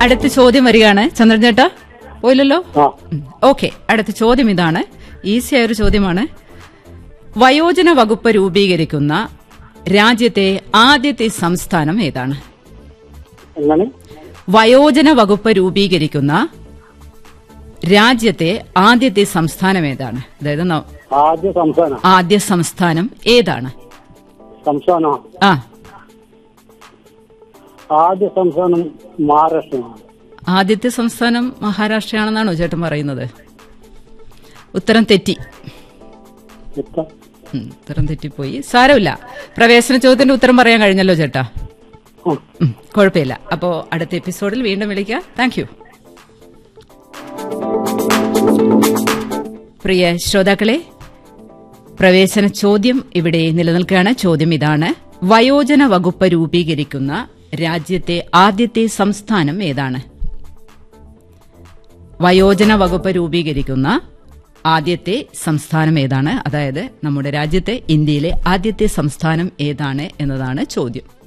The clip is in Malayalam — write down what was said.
അടുത്ത ചോദ്യം വരികയാണ് ചന്ദ്രൻ ചേട്ടാ പോയില്ലല്ലോ ആ ഓക്കെ അടുത്ത ചോദ്യം ഇതാണ് ഈസി ആയ ഒരു ചോദ്യമാണ് വയോജന വകുപ്പ് രൂപീകരിക്കുന്ന രാജ്യത്തെ ആദ്യത്തെ സംസ്ഥാനം ഏതാണ് എന്താണ് വയോജന വകുപ്പ് രൂപീകരിക്കുന്ന രാജ്യത്തെ ആദ്യത്തെ സംസ്ഥാനം ഏതാണ് അതായത് ന- ആദ്യ സംസ്ഥാനം ആദ്യ സംസ്ഥാനം ഏതാണ് സംസ്ഥാനം ആ ആദ്യ സംസ്ഥാനം മഹാരാഷ്ട്രയാണ് ആദ്യത്തെ സംസ്ഥാനം മഹാരാഷ്ട്രയാണെന്നാണോ ചേട്ടൻ പറയുന്നത് ഉത്തരം തെറ്റി എത്ര ഉം, ഉത്തരം തെറ്റിപ്പോയി സാരമില്ല പ്രവേശന ചോദ്യത്തിന്റെ ഉത്തരം പറയാൻ കഴിഞ്ഞല്ലോ ചേട്ടാ ആ ഉം, കുഴപ്പമില്ല അപ്പോ അടുത്ത എപ്പിസോഡിൽ വീണ്ടും വിളിക്കാം താങ്ക് യു പ്രിയ ശ്രോതാക്കളെ പ്രവേശന ചോദ്യം ഇവിടെ നിലനിൽക്കുകയാണ് ചോദ്യം ഇതാണ് വയോജന വകുപ്പ് രൂപീകരിക്കുന്ന രാജ്യത്തെ ആദ്യത്തെ സംസ്ഥാനം ഏതാണ് വയോജന വകുപ്പ് രൂപീകരിക്കുന്ന ആദ്യത്തെ സംസ്ഥാനം ഏതാണ് അതായത് നമ്മുടെ രാജ്യത്തെ ഇന്ത്യയിലെ ആദ്യത്തെ സംസ്ഥാനം ഏതാണ് എന്നതാണ് ചോദ്യം